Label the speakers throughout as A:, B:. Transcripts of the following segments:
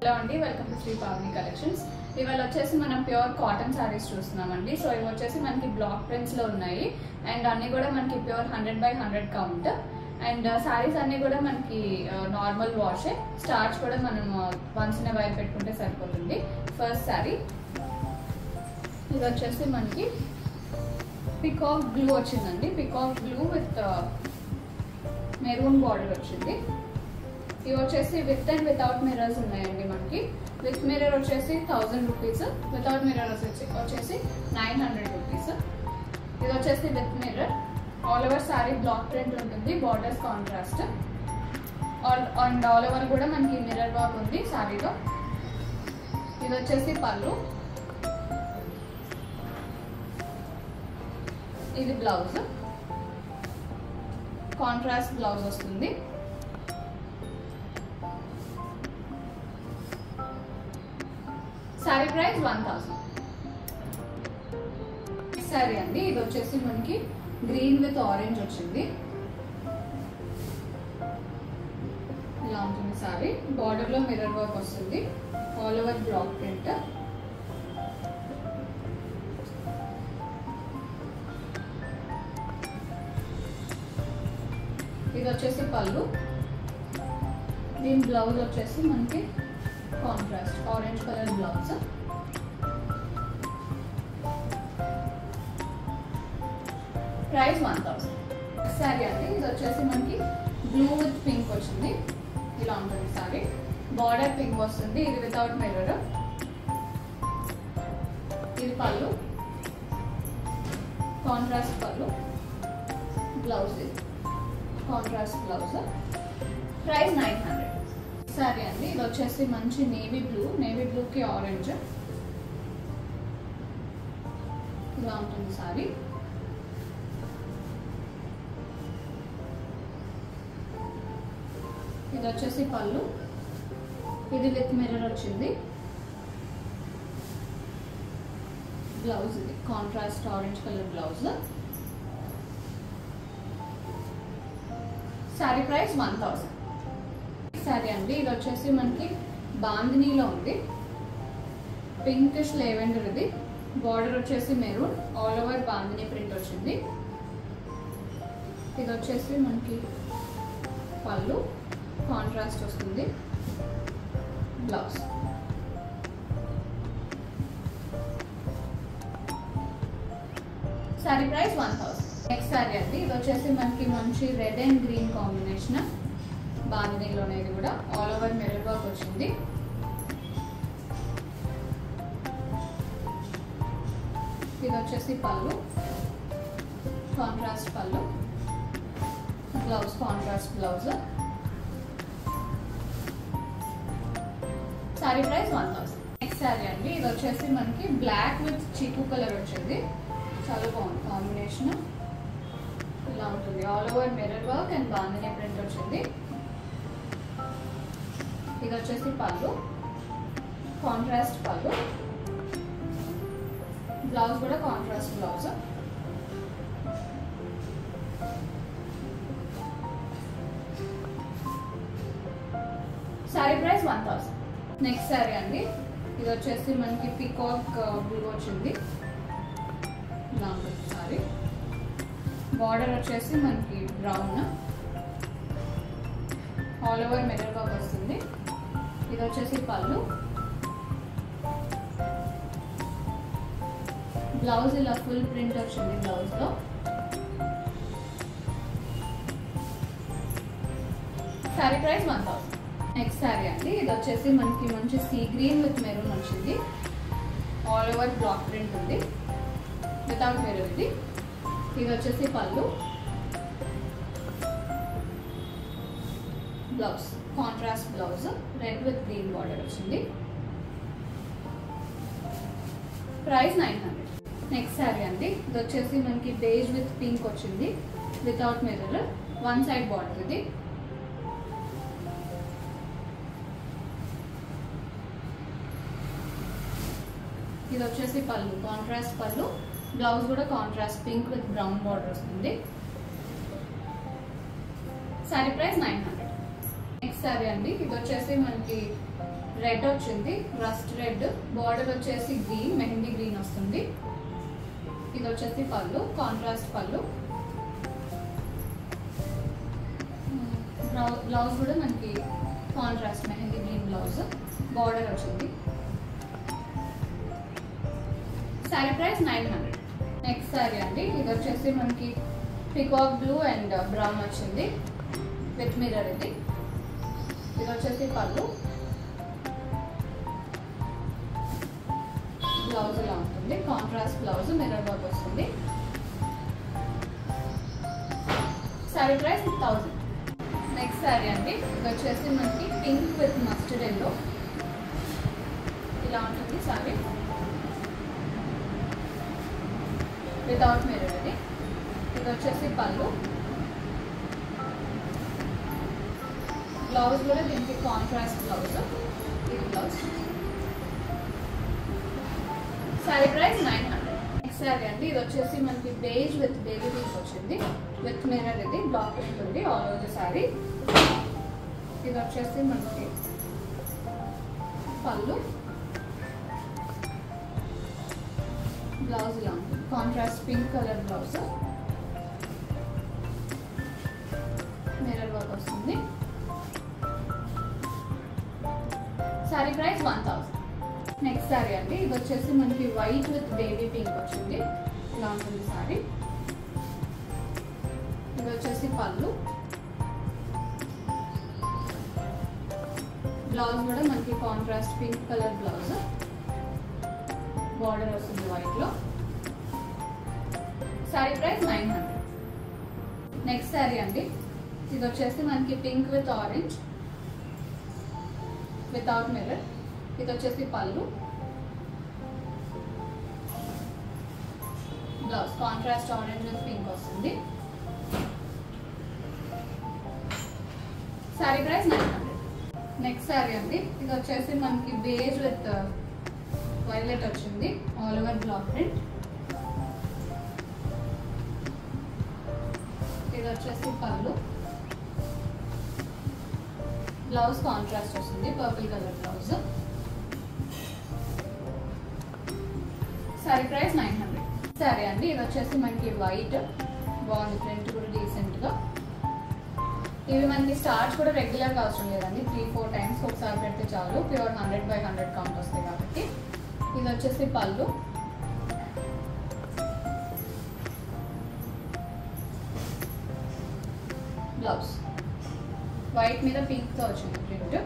A: hello అండి welcome to Shri Pavani collections ఇవాళ వచ్చేసి మనం ప్యూర్ కాటన్ శారీస్ చూస్తున్నామండి సో ఇవి వచ్చేసి మనకి బ్లాక్ ప్రింట్స్ లో ఉన్నాయి అండ్ అన్ని కూడా మనకి pure hundred by hundred count and saris అన్ని కూడా మనకి నార్మల్ వాషే స్టార్చ్ కూడా మనం వన్స్ ఇన్ వైర్ పెట్టుకుంటే సరిపోతుంది ఫస్ట్ శారీ ఇది వచ్చేసి మనకి పికాక్ బ్లూ వచ్చిందండి peacock blue with maroon border వచ్చింది ఇవి వచ్చేసి విత్ అండ్ వితౌట్ మిర్రర్స్ ఉన్నాయండి మనకి విత్ మిర్రర్ వచ్చేసి థౌజండ్ రూపీస్ వితౌట్ మిర్రర్ వచ్చేసి వచ్చేసి నైన్ హండ్రెడ్ రూపీస్ ఇది వచ్చేసి with mirror all over sari block print ఉంటుంది borders contrast all and all over కూడా మనకి మిర్రర్ వర్క్ ఉంది సారీలో ఇది వచ్చేసి పళ్ళు ఇది బ్లౌజ్ కాంట్రాస్ట్ బ్లౌజ్ వస్తుంది sari price one thousand sari అండి ఇది వచ్చేసి మనకి గ్రీన్ విత్ ఆరెంజ్ వచ్చింది ఇలా ఉంటుంది సారీ బార్డర్ లో మిర్రర్ వర్క్ వస్తుంది ఆల్ ఓవర్ బ్లాక్ ప్రింట్ ఇది వచ్చేసి పళ్ళు దీని బ్లౌజ్ వచ్చేసి మనకి contrast orange colour blouse price one thousand sari అండి ఇది వచ్చేసి మనకి బ్లూ విత్ పింక్ వచ్చింది ఇలా ఉంటుంది సారీ బార్డర్ పింక్ వస్తుంది ఇది వితౌట్ మిర్రర్ ఇది పళ్ళు కాంట్రాస్ట్ పళ్ళు బ్లౌజ్ ఇది contrast blouse price nine hundred సరే అండి ఇది వచ్చేసి మంచి నేవీ బ్లూ నేవీ బ్లూకి ఆరెంజ్ ఇలా ఉంటుంది సారీ ఇది వచ్చేసి పళ్ళు ఇది విత్ మిర్రర్ వచ్చింది బ్లౌజ్ ఇది contrast orange colour blouse sari price one thousand sari అండి ఇది వచ్చేసి మనకి బాందినీలో ఉంది పింకిష్ లెవెండర్ ఇది బార్డర్ వచ్చేసి maroon all over bandhani print వచ్చింది ఇది వచ్చేసి మనకి పళ్ళు కాంట్రాస్ట్ వస్తుంది blouse sari price one thousand next sari అండి ఇది వచ్చేసి మనకి మంచి రెడ్ అండ్ గ్రీన్ కాంబినేషన్ బాందినీలోనే ఇది కూడా ఆల్ ఓవర్ మిర్రర్ వర్క్ వచ్చింది ఇది వచ్చేసి pallu contrast pallu blouse contrast blouse sari price one thousand next sari అండి ఇది వచ్చేసి మనకి బ్లాక్ విత్ చీకు కలర్ వచ్చింది చాలా బాగుంది కాంబినేషన్ ఇలా ఉంటుంది all over mirror work and bandhani print వచ్చింది ఇది వచ్చేసి పళ్ళు కాంట్రాస్ట్ పళ్ళు బ్లౌజ్ కూడా contrast blouse sari price one thousand next sari అండి ఇది వచ్చేసి మనకి పికాక్ బ్లూ వచ్చింది ఇలా ఉంటుంది సారీ బార్డర్ వచ్చేసి మనకి brown all over mirror work వస్తుంది ఇది వచ్చేసి పళ్ళు బ్లౌజ్ ఇలా ఫుల్ ప్రింట్ వచ్చింది బ్లౌజ్ లో sari price one thousand next sari అండి ఇది వచ్చేసి మనకి మంచి సీ గ్రీన్ విత్ మెరూన్ వచ్చింది ఆల్ ఓవర్ బ్లాక్ ప్రింట్ ఉంది వితౌట్ మెరూన్ ఇది ఇది వచ్చేసి pallu blouse contrast blouse red with green border వచ్చింది price nine hundred next sari అండి ఇది వచ్చేసి మనకి బేజ్ విత్ పింక్ వచ్చింది without mirror one side border ఇది ఇది వచ్చేసి పళ్ళు కాంట్రాస్ట్ పళ్ళు బ్లౌజ్ కూడా contrast pink with brown border వస్తుంది sari price nine hundred next sari అండి ఇది వచ్చేసి మనకి రెడ్ వచ్చింది రస్ట్ రెడ్ బార్డర్ వచ్చేసి గ్రీన్ మెహందీ గ్రీన్ వస్తుంది ఇది వచ్చేసి పళ్ళు కాంట్రాస్ట్ పళ్ళు బ్లౌజ్ కూడా మనకి contrast mehndi green blouse border వచ్చింది sari price nine hundred next sari అండి ఇది వచ్చేసి మనకి పికాక్ బ్లూ అండ్ బ్రౌన్ వచ్చింది విత్ మిర్రర్ ఇది ఇది వచ్చేసి పళ్ళు బ్లౌజ్ ఇలా ఉంటుంది కాంట్రాస్ట్ బ్లౌజ్ మిర్రర్ వర్క్ వస్తుంది sari price thousand next sari అండి ఇది వచ్చేసి మనకి పింక్ విత్ మస్టర్డ్ ఎల్లో ఇలా ఉంటుంది శారీ వితౌట్ మిర్రర్ ఇది ఇది వచ్చేసి పళ్ళు బ్లౌజ్ కూడా దీనికి కాంట్రాస్ట్ బ్లౌజ్ ఇది blouse sari price nine hundred next sari అండి ఇది వచ్చేసి మనకి బేజ్ విత్ బేబీ పీస్ వచ్చింది విత్ మిర్రర్ ఇది బ్లాక్ ప్రింట్ ఉంది ఆల్ ఓవర్ శారీ ఇది వచ్చేసి మనకి పళ్ళు బ్లౌజ్ ఇలా ఉంటుంది contrast pink colour blouse mirror work వస్తుంది sari price one thousand next sari అండి ఇది వచ్చేసి మనకి వైట్ విత్ బేబీ పింక్ వచ్చింది ఇలా ఉంటుంది శారీ ఇది వచ్చేసి పళ్ళు బ్లౌజ్ కూడా మనకి contrast pink colour blouse border వస్తుంది వైట్ లో sari price nine hundred next sari అండి ఇది వచ్చేసి మనకి pink with orange without mirror ఇది వచ్చేసి pallu blouse contrast orange with pink వస్తుంది sari price nine hundred next sari అండి ఇది వచ్చేసి మనకి బేజ్ విత్ వైలెట్ వచ్చింది ఆల్ ఓవర్ బ్లాక్ ప్రింట్ ఇది వచ్చేసి పళ్ళు బ్లౌజ్ కాంట్రాస్ట్ వస్తుంది purple colour blouse sari price nine hundred సరే అండి ఇది వచ్చేసి మనకి వైట్ బాగుంది ప్రింట్ కూడా డీసెంట్ గా ఇవి మనకి స్టార్చ్ కూడా రెగ్యులర్ గా అవసరం లేదండి త్రీ ఫోర్ టైమ్స్ ఒకసారి పెడితే చాలు pure hundred by hundred count వస్తాయి కాబట్టి ఇది వచ్చేసి పళ్ళు బ్లౌజ్ వైట్ మీద పింక్ తో వచ్చింది print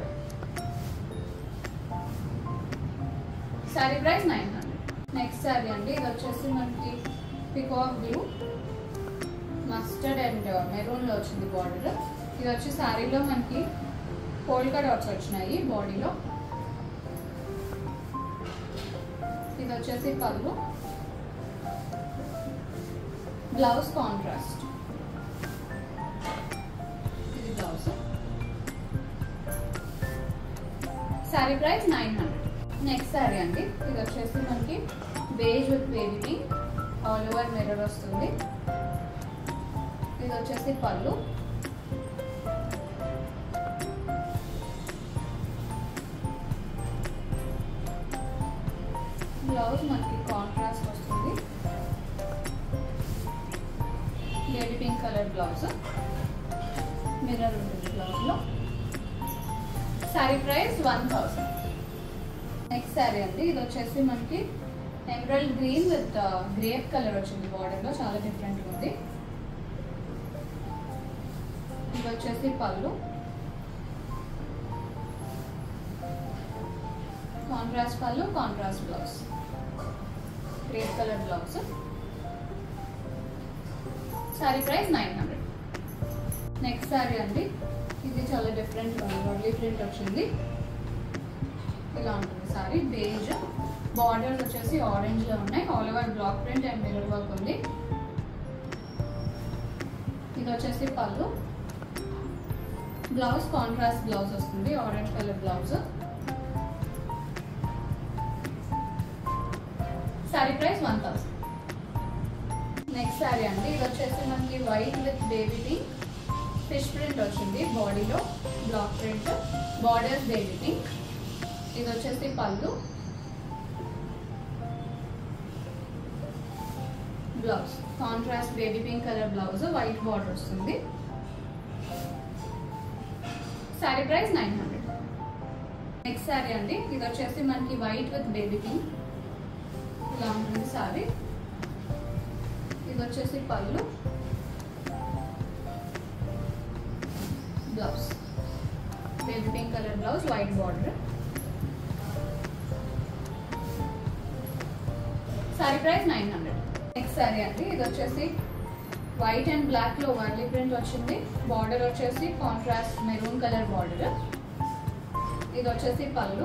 A: sari price nine hundred next sari అండి ఇది వచ్చేసి మనకి peacock blue mustard and maroon లో వచ్చింది బార్డర్ ఇది వచ్చి శారీలో మనకి పోల్కా డాట్స్ వచ్చినాయి బాడీలో ఇది వచ్చేసి పళ్ళు బ్లౌజ్ కాంట్రాస్ట్ ఇది blouse sari price nine hundred next sari అండి ఇది వచ్చేసి మనకి beige with baby pink all over mirror వస్తుంది ఇది వచ్చేసి పళ్ళు బ్లౌజ్ మనకి కాంట్రాస్ట్ వస్తుంది baby pink colour blouse mirror ఉంటుంది బ్లౌజ్లో sari price one thousand next sari అండి ఇది వచ్చేసి మనకి emerald green with grape colour వచ్చింది బార్డర్లో చాలా డిఫరెంట్గా ఉంది ఇది వచ్చేసి pallu contrast pallu contrast blouse grape colour blouse sari price nine hundred next sari అండి ఇది చాలా డిఫరెంట్ రోడ్లీ ప్రింట్ వచ్చింది ఇలా ఉంటుంది సారీ బేజ్ బార్డర్స్ వచ్చేసి ఆరెంజ్ లో ఉన్నాయి all over black print and mirror work ఉంది ఇది వచ్చేసి పళ్ళు బ్లౌజ్ కాంట్రాస్ట్ బ్లౌజ్ వస్తుంది orange colour blouse sari price one thousand next sari అండి ఇది వచ్చేసి మనకి white with baby pink fish print వచ్చింది బాడీలో black print borders baby pink ఇది వచ్చేసి pallu blouse contrast baby pink colour blouse white border వస్తుంది sari price nine hundred next sari అండి ఇది వచ్చేసి మనకి వైట్ విత్ బేబీ పింక్ ఇలా ఉంటుంది శారీ ఇది వచ్చేసి pallu blouse baby pink colour blouse white border sari price nine hundred next sari అండి ఇది వచ్చేసి వైట్ అండ్ బ్లాక్ లో వర్లీ ప్రింట్ వచ్చింది బార్డర్ వచ్చేసి కాంట్రాస్ట్ మెరూన్ కలర్ బార్డర్ ఇది వచ్చేసి pallu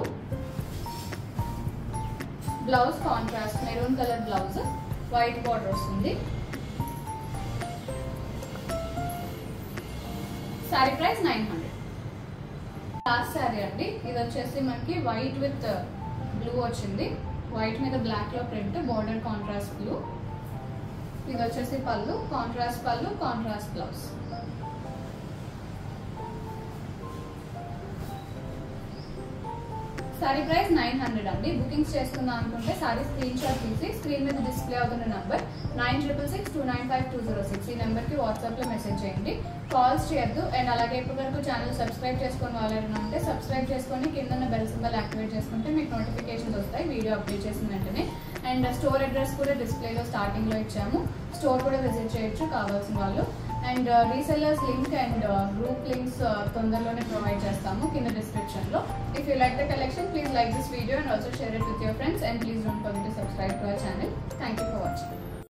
A: blouse contrast maroon colour blouse white border వస్తుంది sari price nine hundred last sari అండి ఇది వచ్చేసి మనకి వైట్ విత్ బ్లూ వచ్చింది వైట్ మీద బ్లాక్ లో ప్రింట్ బోర్డర్ కాంట్రాస్ట్ బ్లూ ఇది వచ్చేసి pallu contrast pallu contrast blouse sari price nine hundred అండి బుకింగ్స్ చేసుకుందాం అనుకుంటే సారీ స్క్రీన్ షాట్ తీసి స్క్రీన్ మీద డిస్ప్లే అవుతున్న number nine triple six two nine five two zero six ఈ నెంబర్కి వాట్సాప్లో మెసేజ్ చేయండి కాల్స్ చేయొద్దు అండ్ అలాగే ఇప్పటి వరకు ఛానల్ సబ్స్క్రైబ్ చేసుకుని వాళ్ళని ఉంటే సబ్స్క్రైబ్ చేసుకొని కింద బెల్ సింబల్ యాక్టివేట్ చేసుకుంటే మీకు నోటిఫికేషన్స్ వస్తాయి వీడియో అప్డేట్ చేసిన వెంటనే అండ్ స్టోర్ అడ్రస్ కూడా డిస్ప్లేలో స్టార్టింగ్లో ఇచ్చాము స్టోర్ కూడా విజిట్ చేయొచ్చు కావాల్సిన వాళ్ళు and resellers link and group links తొందరలోనే ప్రొవైడ్ చేస్తాము కింద డిస్క్రిప్షన్లో if you like the collection please like this video and also share it with your friends and please don't forget to subscribe to our channel thank you for watching